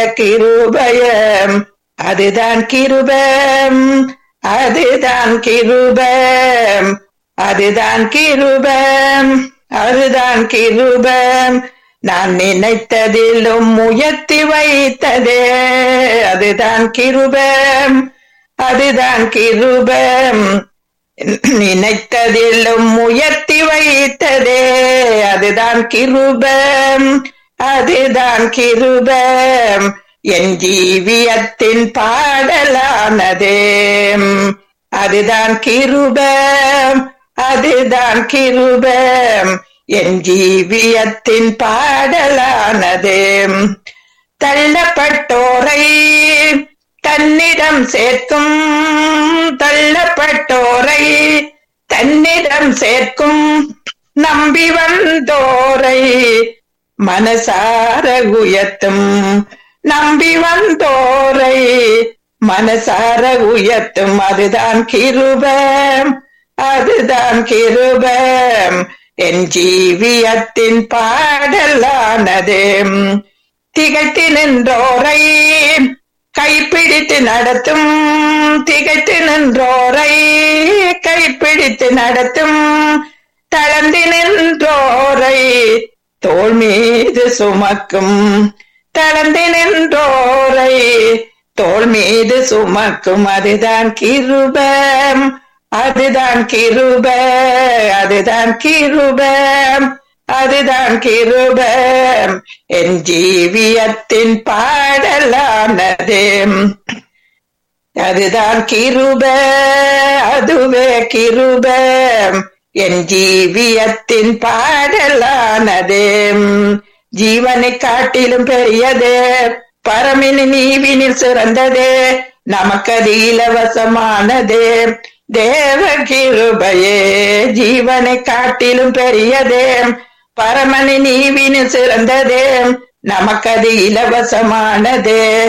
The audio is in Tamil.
கிருபயம் அதுதான் கிருபம் அதுதான் கிருபம் அதுதான் கிருபம் அதுதான் கிருபம் நான் நினைத்ததிலும் உயர்த்தி வைத்ததே அதுதான் கிருபம் அதுதான் கிருபம் நினைத்ததிலும் உயர்த்தி வைத்ததே அதுதான் கிருபம் அதுதான் கிருபம் என் ஜீவியத்தின் பாடலானதே அதுதான் கிருபம் அதுதான் கிருபம் என் ஜீவியத்தின் பாடலானதே தள்ளப்பட்டோரை தன்னிடம் சேர்க்கும் தள்ளப்பட்டோரை தன்னிடம் சேர்க்கும் நம்பி வந்தோரை மனசார உயர்த்தும் நம்பி வந்தோரை மனசார உயர்த்தும் அதுதான் கிருபம் அதுதான் கிருபம் என் ஜீவியத்தின் பாடலானது திகழ்த்தி நின்றோரை கைப்பிடித்து நடத்தும் திகழ்த்து நின்றோரை கைப்பிடித்து நடத்தும் தளர்ந்து நின்றோரை தோல் மீது சுமக்கும் தளர்ந்து நின்றோரை தோல் மீது சுமக்கும் அதுதான் கிருபம் அதுதான் கிருப அதுதான் கிருபம் அதுதான் கிருபம் என் ஜீவியத்தின் பாடலானது அதுதான் கிருப அதுவே கிருபம் என் ஜீவியத்தின் பாடலானது ஜீவனை காட்டிலும் பெரியது பரமினி நீவினில் சிறந்தது நமக்கது இலவசமானது தேவ கிருபையே ஜீவனை காட்டிலும் பெரியதே பரமனி நீவினில் சிறந்ததே நமக்கது இலவசமானதே